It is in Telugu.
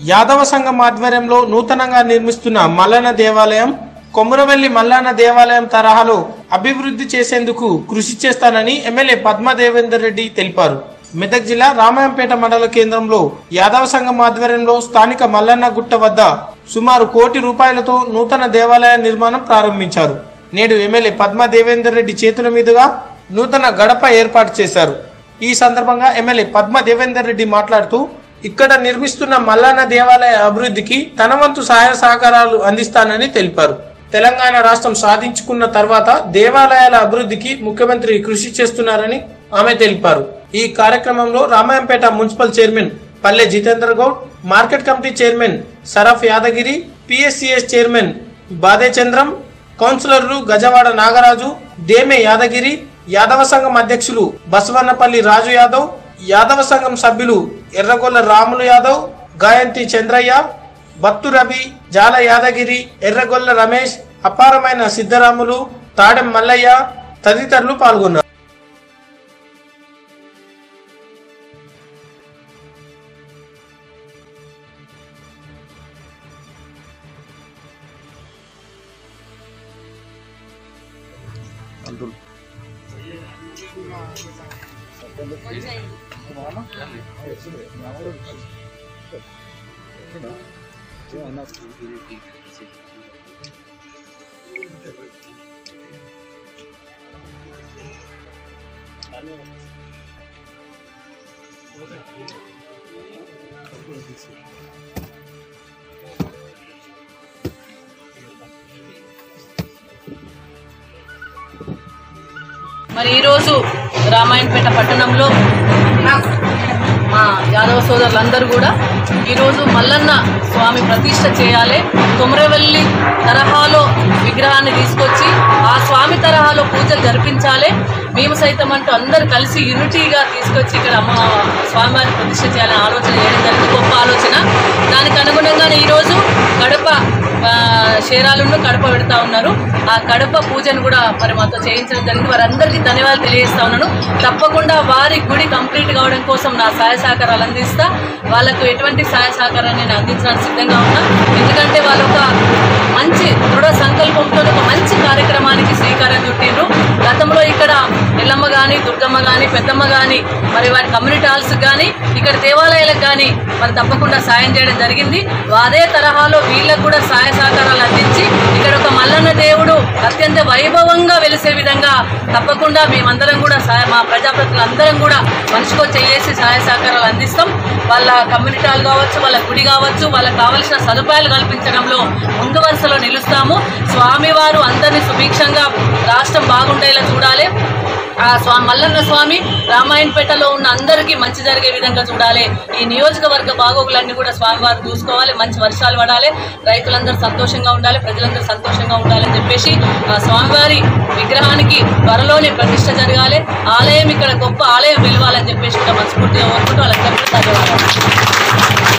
యాదవ సంఘం ఆధ్వర్యంలో నూతనంగా నిర్మిస్తున్న మల్లన్న దేవాలయం కొమురవెల్లి మల్లన్న దేవాలయం తరహాలో అభివృద్ధి చేసేందుకు కృషి చేస్తానని ఎమ్మెల్యే పద్మా దేవేందర్ రెడ్డి తెలిపారు మెదక్ జిల్లా రామాయంపేట మండల కేంద్రంలో యాదవ సంఘం ఆధ్వర్యంలో స్థానిక మల్లన్న గుట్ట వద్ద సుమారు కోటి రూపాయలతో నూతన దేవాలయ నిర్మాణం ప్రారంభించారు నేడు ఎమ్మెల్యే పద్మా దేవేందర్ రెడ్డి చేతుల మీదుగా నూతన గడప ఏర్పాటు చేశారు ఈ సందర్భంగా ఎమ్మెల్యే పద్మ దేవేందర్ రెడ్డి మాట్లాడుతూ ఇక్కడ నిర్మిస్తున్న మల్లన్న దేవాలయ అభివృద్ధికి తన వంతు సహాయ సహకారాలు అందిస్తానని తెలిపారు తెలంగాణ రాష్ట్రం సాధించుకున్న తర్వాత దేవాలయాల అభివృద్ధికి ముఖ్యమంత్రి కృషి చేస్తున్నారని ఆమె తెలిపారు ఈ కార్యక్రమంలో Ramayampet municipal chairman Palle Jitendra Goud market committee chairman Saraf Yadagiri PSCS chairman Bade Chandram కౌన్సిలర్లు గజవాడ నాగరాజు దేమె యాదగిరి యాదవ సంఘం అధ్యక్షులు బసవన్నపల్లి రాజు యాదవ్ యాదవ సంఘం సభ్యులు ఎర్రగొల్ల రాములు యాదవ్ గాయంతి చంద్రయ్య బత్తు రవి జాల యాదగిరి ఎర్రగొల్ల రమేష్ అపారమైన సిద్ధరాములు తాడెం మల్లయ్య తదితరులు పాల్గొన్నారు మరి ఈరోజు రామాయణపేట పట్టణంలో మా యాదవ సోదరులందరూ కూడా ఈరోజు మల్లన్న స్వామి ప్రతిష్ట చేయాలి కొమరవెల్లి తరహాలో విగ్రహాన్ని తీసుకొచ్చి ఆ స్వామి తరహాలో పూజలు జరిపించాలి మేము సైతం అంటూ అందరూ కలిసి యూనిటీగా తీసుకొచ్చి ఇక్కడ అమ్మ స్వామివారిని ప్రతిష్ట చేయాలని ఆలోచన చేయడం జరిగింది గొప్ప ఆలోచన దానికి అనుగుణంగానే ఈరోజు కడప ఆ, షేరాలను కడప పెడతా ఉన్నారు ఆ కడప పూజను కూడా మరి మాతో చేయించడం జరిగింది వారందరికీ ధన్యవాదాలు తెలియజేస్తా ఉన్నాను తప్పకుండా వారి గుడి కంప్లీట్ కావడం కోసం నా సహాయ సహకారాలు అందిస్తా వాళ్ళకు ఎటువంటి సహాయ సహకారాన్ని నేను అందించడానికి సిద్ధంగా ఉన్నా ఎందుకంటే వాళ్ళు ఒక మంచి దృఢ సంకల్పంతో ఒక మంచి కార్యక్రమానికి శ్రీకారం చుట్టిండ్రు గతంలో ఇక్కడ ఎల్లమ్మ కానీ దుర్గమ్మ కానీ పెద్దమ్మ కానీ మరి వారి కమ్యూనిటీ హాల్స్ కానీ ఇక్కడ దేవాలయాలకు కానీ మరి తప్పకుండా సాయం చేయడం జరిగింది అదే తరహాలో వీళ్ళకు కూడా సహాయ సహకారాలు అందించి ఇక్కడ ఒక మల్లన్న దేవుడు అత్యంత వైభవంగా వెలిసే విధంగా తప్పకుండా మేమందరం కూడా సహాయ మా ప్రజాప్రతినిధులు అందరం కూడా మనిషికో చేసి సహాయ సహకారాలు అందిస్తాం వాళ్ళ కమ్యూనిటీ హాల్ కావచ్చు వాళ్ళ గుడి కావచ్చు వాళ్ళకి కావలసిన సదుపాయాలు కల్పించడంలో ముందు వరుసలో నిలుస్తాము స్వామివారు అందరినీ సుభిక్షంగా రాష్ట్రం బాగుండేలా చూడాలి ఆ స్వామి మల్లన్న స్వామి రామాయణపేటలో ఉన్న అందరికీ మంచి జరిగే విధంగా చూడాలి ఈ నియోజకవర్గ బాగోగులన్నీ కూడా స్వామివారు చూసుకోవాలి మంచి వర్షాలు పడాలి రైతులందరూ సంతోషంగా ఉండాలి ప్రజలందరూ సంతోషంగా ఉండాలని చెప్పేసి ఆ స్వామివారి విగ్రహానికి త్వరలోనే ప్రతిష్ట జరగాలి ఆలయం ఇక్కడ గొప్ప ఆలయం వెలవాలని చెప్పేసి కూడా మనస్ఫూర్తిగా కోరుకుంటూ వాళ్ళందరికీ ధన్యవాదాలు